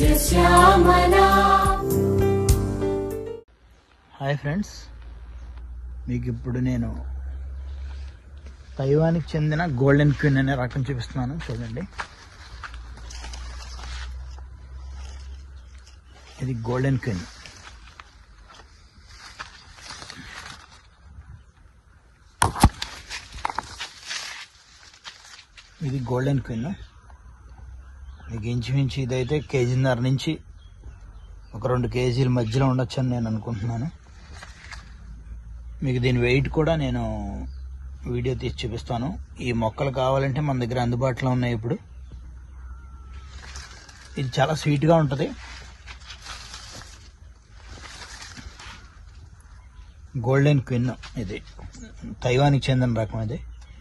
సస్యశ్యామలా hi friends మీకు ఇప్పుడు నేను తైవాన్కి చెందిన గోల్డెన్ క్వీన్ అనే రకం చూపిస్తున్నాను చూడండి ఇది గోల్డెన్ క్వీన్ ఇది గోల్డెన్ క్వీన్ మీకు ఇంచుమించు ఇదైతే కేజీన్నర నుంచి ఒక రెండు కేజీల మధ్యలో ఉండొచ్చు అని నేను అనుకుంటున్నాను మీకు దీని వెయిట్ కూడా నేను వీడియో తీసి చూపిస్తాను ఈ మొక్కలు కావాలంటే మన దగ్గర అందుబాటులో ఉన్నాయి ఇప్పుడు ఇది చాలా స్వీట్గా ఉంటుంది గోల్డెన్ క్విన్ ఇది తైవాన్కి చెందిన రకం ఇది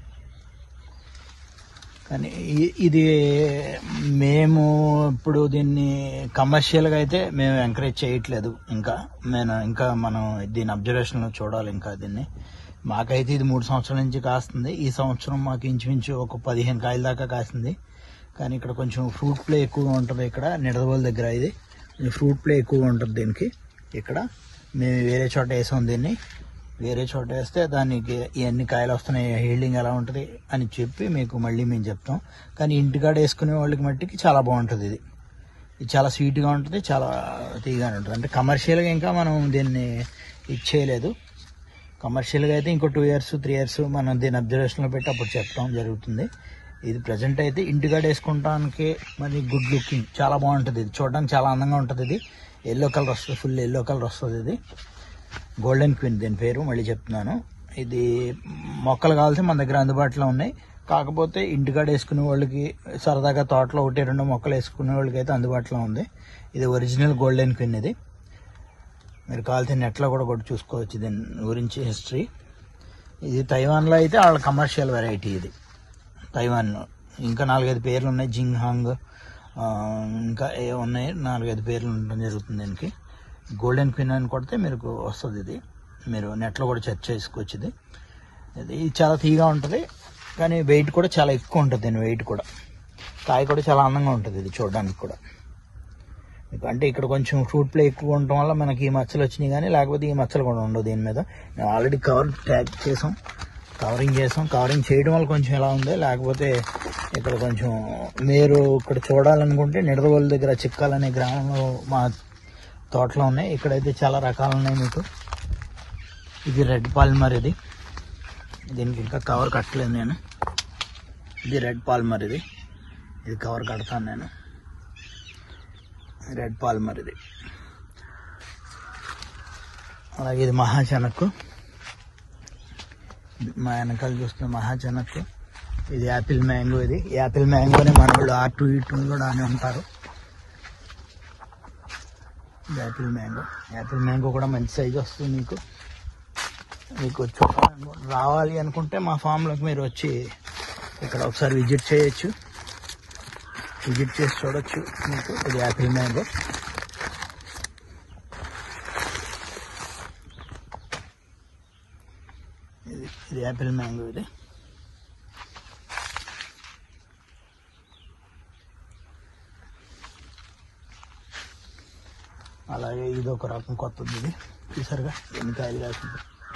కానీ ఇ- ఇది మేము ఇప్పుడు దీన్ని కమర్షియల్గా అయితే మేము ఎంకరేజ్ చేయట్లేదు ఇంకా నేను ఇంకా మనం దీని అబ్జర్వేషన్లో చూడాలి ఇంకా దీన్ని మాకైతే ఇది మూడు సంవత్సరాల నుంచి కాస్తుంది ఈ సంవత్సరం మాకు ఇంచుమించు ఒక పదిహేను కాయల దాకా కాసింది కానీ ఇక్కడ కొంచెం ఫ్రూట్ ప్లే ఎక్కువగా ఉంటుంది ఇక్కడ నిడదవోలు దగ్గర ఇది ఫ్రూట్ ప్లే ఎక్కువగా ఉంటుంది దీనికి ఇక్కడ మేము వేరే చోట వేసాం దీన్ని వేరే చోట వేస్తే దానికి ఎన్ని కాయలు వస్తున్నాయి హీల్డింగ్ ఎలా ఉంటుంది అని చెప్పి మీకు మళ్ళీ మేము చెప్తాం కానీ ఇంటికాడ వేసుకునే వాళ్ళకి మట్టికి చాలా బాగుంటుంది ఇది ఇది చాలా స్వీట్గా ఉంటుంది చాలా తీగానే ఉంటుంది అంటే కమర్షియల్గా ఇంకా మనం దీన్ని ఇచ్చేయలేదు కమర్షియల్గా అయితే ఇంకో టూ ఇయర్స్ త్రీ ఇయర్స్ మనం దీన్ని అబ్జర్వేషన్లో పెట్టి అప్పుడు చెప్తాం జరుగుతుంది ఇది ప్రజెంట్ అయితే ఇంటికాడ వేసుకోవడానికి మరి గుడ్ లుకింగ్ చాలా బాగుంటుంది ఇది చూడడానికి చాలా అందంగా ఉంటుంది ఇది ఎల్లో కలర్ వస్తుంది ఫుల్ ఎల్లో కలర్ వస్తుంది ఇది గోల్డెన్ క్వీన్ దీని పేరు మళ్ళీ చెప్తున్నాను ఇది మొక్కలు కావాల్సి మన దగ్గర అందుబాటులో ఉన్నాయి కాకపోతే ఇంటికాడ వేసుకునే వాళ్ళకి సరదాగా తోటలో ఒకటి రెండు మొక్కలు వేసుకునే వాళ్ళకి అయితే అందుబాటులో ఉంది ఇది ఒరిజినల్ గోల్డెన్ క్వీన్ ఇది మీరు కావాల్సిన నెట్లో కూడా కొట్టి చూసుకోవచ్చు దీని గురించి హిస్టరీ ఇది తైవాన్లో అయితే వాళ్ళ కమర్షియల్ వెరైటీ ఇది తైవాన్లో ఇంకా నాలుగైదు పేర్లు ఉన్నాయి జింగ్ హాంగ్ ఆ, ఇంకా ఏ ఉన్నాయి నాలుగైదు పేర్లు ఉండడం జరుగుతుంది దీనికి గోల్డెన్ క్వీన్ అని కొడితే మీకు వస్తుంది ఇది మీరు నెట్లో కూడా సెర్చ్ చేసుకోవచ్చు ఇది ఇది చాలా తీగా ఉంటుంది కానీ వెయిట్ కూడా చాలా ఎక్కువ ఉంటుంది దీని వెయిట్ కూడా కాయ కూడా చాలా అందంగా ఉంటుంది ఇది చూడడానికి కూడా మీకు అంటే ఇక్కడ కొంచెం ఫ్రూట్ ప్లే ఎక్కువ ఉండటం వల్ల మనకి ఈ మచ్చలు వచ్చినాయి కానీ లేకపోతే ఈ మచ్చలు కూడా ఉండవు దీని మీద మేము ఆల్రెడీ కవర్ ట్యాగ్ చేసాం కవరింగ్ చేసాం కవరింగ్ చేయడం వల్ల కొంచెం ఎలా ఉంది లేకపోతే ఇక్కడ కొంచెం మీరు ఇక్కడ చూడాలనుకుంటే నిడదవోలు దగ్గర చిక్కాలనే గ్రామంలో మా తోటలో ఉన్నాయి ఇక్కడైతే చాలా రకాలు ఉన్నాయి మీకు ఇది రెడ్ పాల్మర్ ఇది దీనికి ఇంకా కవర్ కట్టలేదు నేను ఇది రెడ్ పాల్మర్ ఇది ఇది కవర్ కడతాను నేను రెడ్ పాల్మర్ ఇది అలాగే ఇది మహాచనక్కు మా వెనకాల చూస్తున్న మహాచనక్కు ఇది యాపిల్ మ్యాంగో ఇది యాపిల్ మ్యాంగోనే మన వాళ్ళు ఆ టూ ఈ టూ కూడా అని ఉంటారు ఇది యాపిల్ మ్యాంగో యాపిల్ మ్యాంగో కూడా మంచి సైజ్ వస్తుంది మీకు మీకు చూడాలను రావాలి అనుకుంటే మా ఫామ్లోకి మీరు వచ్చి ఇక్కడ ఒకసారి విజిట్ చేయొచ్చు విజిట్ చేసి చూడొచ్చు మీకు ఇది యాపిల్ మ్యాంగో ఇది ఇది యాపిల్ మ్యాంగో ఇది అలాగే ఇది ఒక రకం కొత్తది ఇది చూసారుగా ఎన్ని కాయలు కాసింది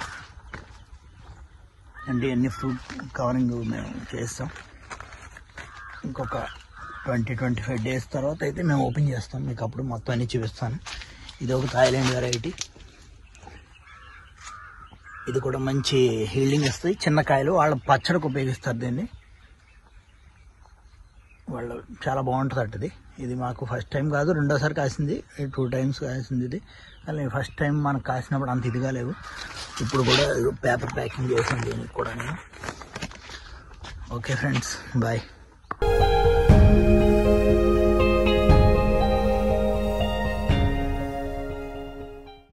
అంటే ఎన్ని ఫ్రూట్ కవరింగ్ మేము చేస్తాం ఇంకొక ట్వంటీ ట్వంటీ ఫైవ్ డేస్ తర్వాత అయితే మేము ఓపెన్ చేస్తాం మీకు అప్పుడు మొత్తం అన్ని చూపిస్తాను ఇది ఒక థాయిలాండ్ వెరైటీ ఇది కూడా మంచి హీల్డింగ్ ఇస్తుంది చిన్న కాయలు వాళ్ళ పచ్చడికి ఉపయోగిస్తారు దీన్ని వాళ్ళు చాలా బాగుంటుంది అటు ఇది ఇది మాకు ఫస్ట్ టైం కాదు రెండోసారి కాసింది టూ టైమ్స్ కాసింది ఇది కానీ ఫస్ట్ టైం మనకు కాసినప్పుడు అంత ఇదిగా లేవు ఇప్పుడు కూడా పేపర్ ప్యాకింగ్ చేసాను దీనికి కూడా నేను ఓకే ఫ్రెండ్స్ బాయ్